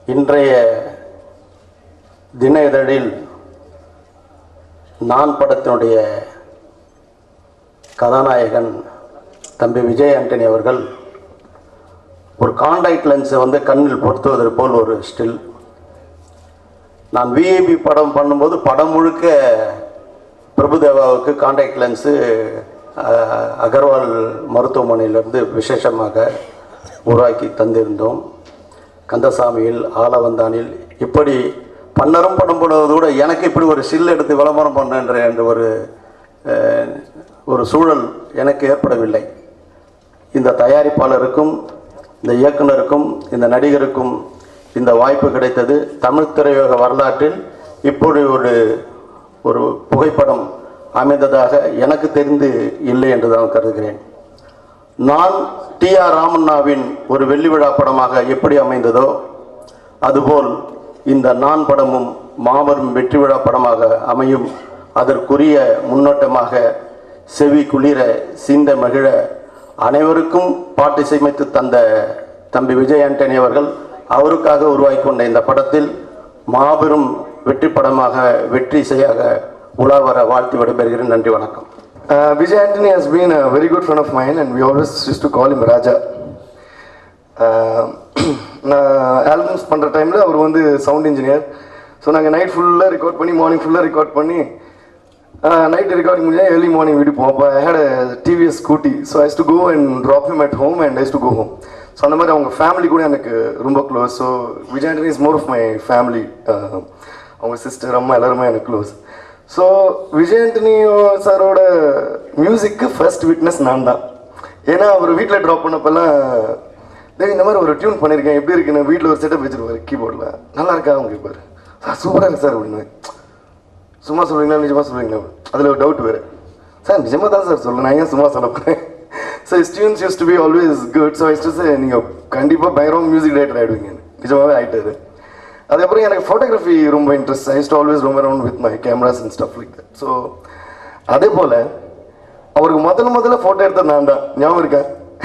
இன்றைய தின இதழில் நான் படத்தினுடைய கதாநாயகன் தம்பி விஜய் ஆண்டனி அவர்கள் ஒரு காண்டாக்ட் லென்ஸை வந்து கண்ணில் பொருத்துவதற்கு போல் ஒரு ஸ்டில் நான் விஐபி படம் பண்ணும்போது படம் முழுக்க பிரபுதேவாவுக்கு காண்டாக்ட் லென்ஸு அஹ், அகர்வால் மருத்துவமனையிலிருந்து விசேஷமாக உருவாக்கி தந்திருந்தோம் கந்தசாமியில் ஆலவந்தானில் இப்படி பன்னரும் படம் போடுவது கூட எனக்கு இப்படி ஒரு சில் எடுத்து விளம்பரம் பண்ணுன்ற என்ற ஒரு அஹ், ஒரு சூழல் எனக்கு ஏற்படவில்லை இந்த தயாரிப்பாளருக்கும் இந்த இயக்குனருக்கும் இந்த நடிகருக்கும் இந்த வாய்ப்பு கிடைத்தது தமிழ் திரையுலக வரலாற்றில் இப்படி ஒரு ஒரு புகைப்படம் அமைந்ததாக எனக்கு தெரிந்து இல்லை என்று தான் கருதுகிறேன் நான் டி ஆர் ராமண்ணாவின் ஒரு வெள்ளி விழா படமாக எப்படி அமைந்ததோ அதுபோல் இந்த நான் படமும் மாபெரும் வெற்றி விழா படமாக அமையும் அதற்குரிய முன்னோட்டமாக செவி குளிர சிந்த மகிழ அனைவருக்கும் பாட்டு இசையமைத்து தந்த தம்பி விஜய் ஆண்டனி அவர்கள் அவருக்காக உருவாக்கி கொண்ட இந்த படத்தில் மாபெரும் வெற்றி படமாக வெற்றி இசையாக உலா வர வாழ்த்து விடைபெறுகிறேன் நன்றி வணக்கம் Uh, Vijay Antony has been a very good friend of mine, and we always used to call him Raja. Uh, நான் ஆல்பம்ஸ் பண்ணுற டைமில் அவர் வந்து சவுண்ட் இன்ஜினியர் ஸோ நாங்கள் நைட் ஃபுல்லாக ரெக்கார்ட் பண்ணி மார்னிங் ஃபுல்லாக ரெக்கார்ட் பண்ணி நைட் ரெக்கார்டிங் முடிஞ்சா ஏர்லி மார்னிங் வீடு போவோம் அப்போ I had TVS Scooty so I used to go and drop him at home and I used to go home so அந்த மாதிரி அவங்க ஃபேமிலி கூட எனக்கு ரொம்ப close so Vijay Antony is more of my family அவங்க சிஸ்டர் அம்மா எல்லாருமே எனக்கு க்ளோஸ் ஸோ விஜய் ஆண்டனி சாரோட மியூசிக்கு ஃபர்ஸ்ட் விட்னஸ் நான் தான் ஏன்னா அவர் வீட்டில் ட்ராப் பண்ணப்பெல்லாம் தேவி இந்த மாதிரி ஒரு டியூன் பண்ணியிருக்கேன் எப்படி இருக்குன்னு வீட்டில் ஒரு செட்டப் வச்சிருப்பாரு கீபோர்டில் நல்லா இருக்கா அவங்க கேட்பாரு சார் சூப்பராக இருக்கு சார் அப்படின்னு சும்மா சொல்லுவீங்களா நிஜமா சொல்லுவீங்களா அதில் ஒரு டவுட் வேறு சார் நிஜமாக தான் சார் சொல்ல நான் ஏன் சும்மா சொல்ல போகிறேன் so students use to be always good so இஸ்ட் சார் நீங்கள் கண்டிப்பாக பயங்கரம் மியூசிக் டைரக்டர் ஆகிடுவீங்க நிஜமாவே ஆகிட்டாரு அதுக்கப்புறம் எனக்கு ஃபோட்டோகிராஃபி ரொம்ப இன்ட்ரெஸ்ட் ஐ டு ஆல்வேஸ் ரொம்ப around with my cameras and stuff like that so அதே போல் அவருக்கு முதல்ல முதல்ல ஃபோட்டோ எடுத்தது நான் தான் ஞாபகம் இருக்கா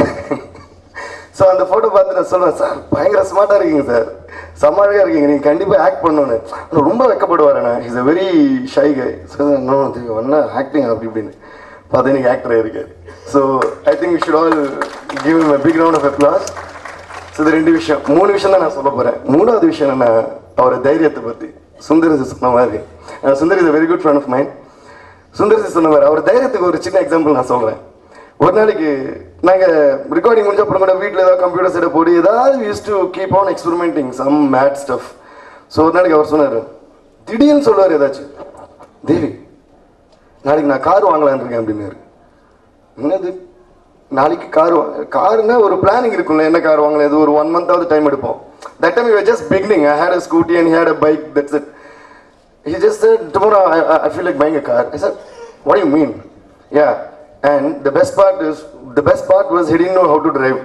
ஸோ அந்த ஃபோட்டோ பார்த்து நான் சொல்லுவேன் சார் பயங்கர ஸ்மார்ட்டாக இருக்கீங்க சார் செம்ம அழகாக இருக்கீங்க நீங்கள் கண்டிப்பாக ஆக்ட் பண்ணணும்னு ஆனால் ரொம்ப வெக்கப்படுவார் நான் is a very shy guy sir இன்னும் தெரியும் என்ன ஆக்டிங் அப்படி இப்படின்னு பார்த்து எனக்கு ஆக்டர் இருக்காரு so I think we should all give a big round of applause so இது ரெண்டு விஷயம் மூணு விஷயம் தான் நான் சொல்ல போகிறேன் மூணாவது விஷயம் என்ன அவரை தைரியத்தை பற்றி சுந்தரசி சொன்ன மாதிரி uh Sundar is very good friend of mind Sundar C சொன்ன மாதிரி அவர் தைரியத்துக்கு ஒரு சின்ன எக்ஸாம்பிள் நான் சொல்கிறேன் ஒரு நாளைக்கு நாங்கள் ரெக்கார்டிங் முடிஞ்ச அப்புறம் கூட வீட்டில் ஏதாவது கம்ப்யூட்டர் செட்டப் போட்டு ஏதாவது use to keep on experimenting some mad stuff so ஒரு நாளைக்கு அவர் சொன்னார் திடீர்னு சொல்லுவார் ஏதாச்சும் தேவி நாளைக்கு நான் கார் வாங்கலான்னு இருக்கேன் அப்படின்னாரு என்னது நாளைக்கு கார் காருன்னா ஒரு பிளானிங் இருக்கும்ல என்ன கார் வாங்கலாம் இது ஒரு ஒன் மந்த்தாவது டைம் எடுப்போம் that time you just beginning I had a Scooty and had a bike that's it He just said, tomorrow I, I- I feel like buying a car. I said, what do you mean? Yeah. And the best part is, the best part was he didn't know how to drive.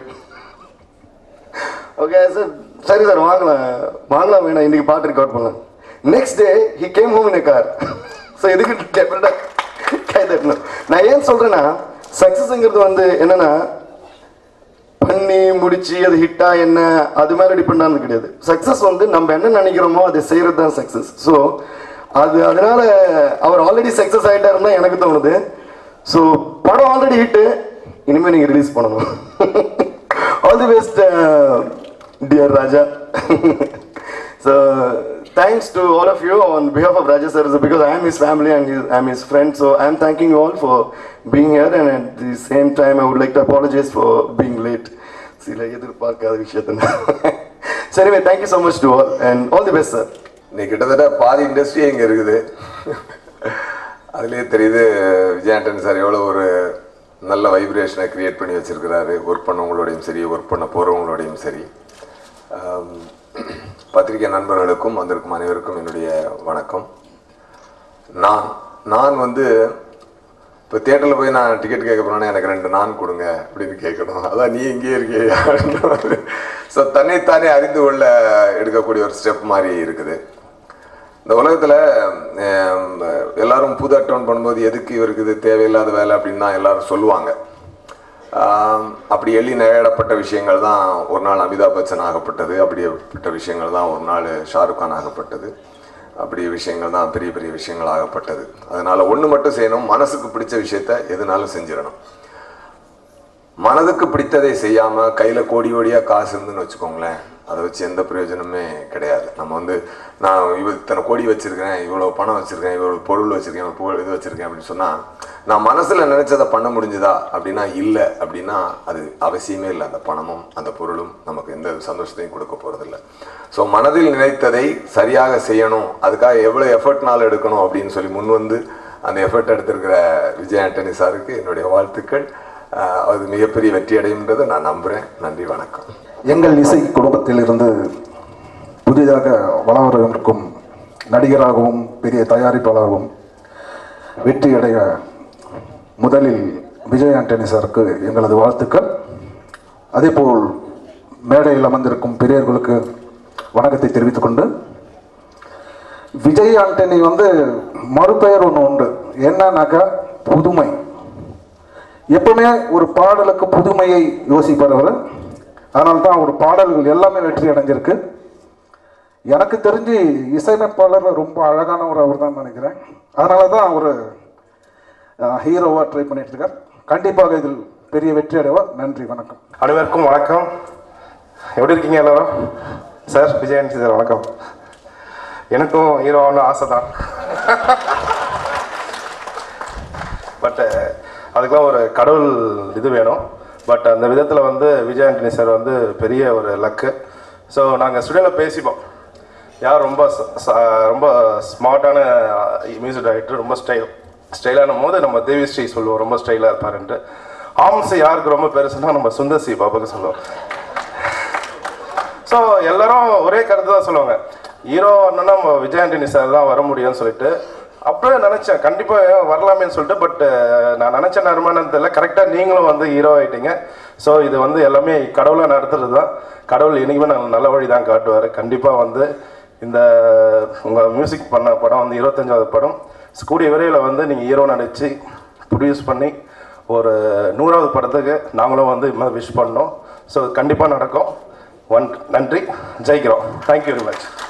okay, I said, சரி sir வாங்கலாம் வாங்கலாம் வேணாம் இன்னைக்கு பாட்டு record பண்ணலாம் next day he came home in car so எதுக்கு டெஃபினட்டாக கை தட்டணும் நான் ஏன் சொல்கிறேன்னா சக்ஸஸ்ங்கிறது வந்து என்னன்னா பண்ணி முடிச்சு அது ஹிட்டா என்ன அது மேலே டிபெண்ட் ஆனது கிடையாது சக்ஸஸ் வந்து நம்ம என்ன நினைக்கிறோமோ அதை செய்கிறது தான் சக்ஸஸ் ஸோ அது அதனால அவர் ஆல்ரெடி சக்ஸஸ் ஆகிட்டாருன்னு தான் எனக்கு தோணுது ஸோ படம் ஆல்ரெடி ஹிட்டு இனிமேல் நீங்கள் ரிலீஸ் பண்ணணும் all the best dear Raja so thanks to all of you on behalf of Raja sir because I am his family and his, I am his friend so I am thanking you all for being here and at the same time I would like to apologize for being late சில எதிர்பார்க்காத விஷயத்த சரி anyway thank you so much to all and all the best sir இன்னைக்கு கிட்டத்தட்ட பாதி industry இங்கே இருக்குது அதுலேயே தெரியுது விஜய் ஆண்டனி சார் எவ்வளோ ஒரு நல்ல வைப்ரேஷனை கிரியேட் பண்ணி வச்சிருக்கிறாரு ஒர்க் பண்ணவங்களோடையும் சரி ஒர்க் பண்ண போகிறவங்களோடையும் சரி ஆம், பத்திரிகை நண்பர்களுக்கும் வந்திருக்கும் அனைவருக்கும் என்னுடைய வணக்கம் நான் நான் வந்து இப்போ தேட்டரில் போய் நான் டிக்கெட் கேட்க போனேன்னா எனக்கு ரெண்டு நான் கொடுங்க அப்படின்னு கேட்கணும் அதான் நீ இங்கேயே இருக்கே ஸோ தன்னைத்தானே அறிந்து கொள்ள எடுக்கக்கூடிய ஒரு ஸ்டெப் மாதிரி இருக்குது இந்த உலகத்தில் எல்லாரும் புது அட்டௌண்ட் பண்ணும்போது எதுக்கு இவருக்கு இது தேவையில்லாத வேலை அப்படின்னு தான் எல்லாரும் சொல்லுவாங்க ஆம், அப்படி எள்ளி நகையிடப்பட்ட விஷயங்கள் தான் ஒரு நாள் அமிதாப் பச்சன் ஆகப்பட்டது அப்படிப்பட்ட விஷயங்கள் தான் ஒரு நாள் ஷாருக் கான் ஆகப்பட்டது அப்படி விஷயங்கள் தான் பெரிய பெரிய விஷயங்கள் ஆகப்பட்டது அதனால ஒன்று மட்டும் செய்யணும் மனசுக்கு பிடிச்ச விஷயத்த எதுனாலும் செஞ்சிடணும் மனதுக்கு பிடித்ததை செய்யாம கையில கோடி கோடியா காசு இருந்துன்னு வச்சுக்கோங்களேன் அதை வச்சு எந்த பிரயோஜனமே கிடையாது நம்ம வந்து நான் இவ இத்தனை கோடி வச்சிருக்கேன் இவ்வளவு பணம் வச்சிருக்கேன் இவ்வளவு பொருள் வச்சிருக்கேன் இவ்வளவு புகழ் இது வச்சிருக்கேன் அப்படின்னு சொன்னா நான் மனசுல நினைச்சதை பண்ண முடிஞ்சுதா அப்படின்னா இல்லை அப்படின்னா அது அவசியமே இல்லை அந்த பணமும் அந்த பொருளும் நமக்கு எந்த சந்தோஷத்தையும் கொடுக்க போறதில்ல ஸோ மனதில் நினைத்ததை சரியாக செய்யணும் அதுக்காக எவ்வளவு எஃபர்ட்னால எடுக்கணும் அப்படின்னு சொல்லி முன் வந்து அந்த எஃபர்ட் எடுத்திருக்கிற விஜய் ஆண்டனி சாருக்கு என்னுடைய வாழ்த்துக்கள் ஆஹ் அது மிகப்பெரிய வெற்றி அடையும்ன்றதை நான் நம்புறேன் நன்றி வணக்கம் எங்கள் இசை குடும்பத்தில் இருந்து புதிதாக வளரவிருக்கும் நடிகராகவும் பெரிய தயாரிப்பாளராகவும் வெற்றி அடைய முதலில் விஜய் ஆண்டனி சாருக்கு எங்களது வாழ்த்துக்கள் அதேபோல் மேடையில் அமர்ந்திருக்கும் பெரியவர்களுக்கு வணக்கத்தை தெரிவித்துக் கொண்டு விஜய் ஆண்டனி வந்து மறுபெயர் ஒன்று உண்டு என்னன்னாக்கா புதுமை எப்பவுமே ஒரு பாடலுக்கு புதுமையை யோசிப்பவர் அதனால தான் ஒரு பாடல்கள் எல்லாமே வெற்றி அடைஞ்சிருக்கு எனக்கு தெரிஞ்சு இசையமைப்பாளர் ரொம்ப அழகானவர் அவர் தான் நினைக்கிறேன் அதனால தான் ஒரு ஹீரோவாக ட்ரை பண்ணிட்டு இருக்கார் கண்டிப்பாக இதில் பெரிய வெற்றி அடைவார் நன்றி வணக்கம் அனைவருக்கும் வணக்கம் எப்படி இருக்கீங்க எல்லாரும் சார் விஜயன் சார் வணக்கம் எனக்கும் ஹீரோ ஆகணும் ஆசை தான் பட் அதுக்கெலாம் ஒரு கடவுள் இது வேணும் பட் அந்த விதத்தில் வந்து விஜய் ஆண்டனி சார் வந்து பெரிய ஒரு லக்கு ஸோ நாங்கள் ஸ்டுடியோவில் பேசிப்போம் யார் ரொம்ப ச- ச- ரொம்ப ஸ்மார்ட்டான மியூசிக் டைரக்டர் ரொம்ப ஸ்டைல் ஸ்டைலான போது நம்ம தேவிஸ்ரீ சொல்லுவோம் ரொம்ப ஸ்டைலாக இருப்பாருன்ட்டு ஆம்ஸ் யாருக்கு ரொம்ப பெருசுன்னா நம்ம சுந்தர் சி பாபாக்கு சொல்லுவோம் ஸோ எல்லாரும் ஒரே கருத்து தான் சொல்லுவாங்க ஹீரோ அண்ணனா நம்ம விஜய் ஆண்டனி சார் தான் வர முடியும்னு சொல்லிட்டு அப்படியே நினச்சேன் கண்டிப்பாக வரலாமேன்னு சொல்லிட்டு பட் நான் நினச்ச நேரமானது தெரியல கரெக்டாக நீங்களும் வந்து ஹீரோ ஆயிட்டீங்க ஸோ இது வந்து எல்லாமே கடவுளாக நடத்துறது தான் கடவுள் என்றைக்குமே நான் நல்ல வழி தான் காட்டுவார் கண்டிப்பாக வந்து இந்த உங்கள் மியூசிக் பண்ண படம் வந்து இருபத்தஞ்சாவது படம் கூடிய விரைவில் வந்து நீங்கள் ஹீரோ நடித்து ப்ரொடியூஸ் பண்ணி ஒரு நூறாவது படத்துக்கு நாங்களும் வந்து விஷ் பண்ணோம் ஸோ கண்டிப்பாக நடக்கும் ஒன் நன்றி ஜெயிக்கிறோம் தேங்க்யூ வெரி மச்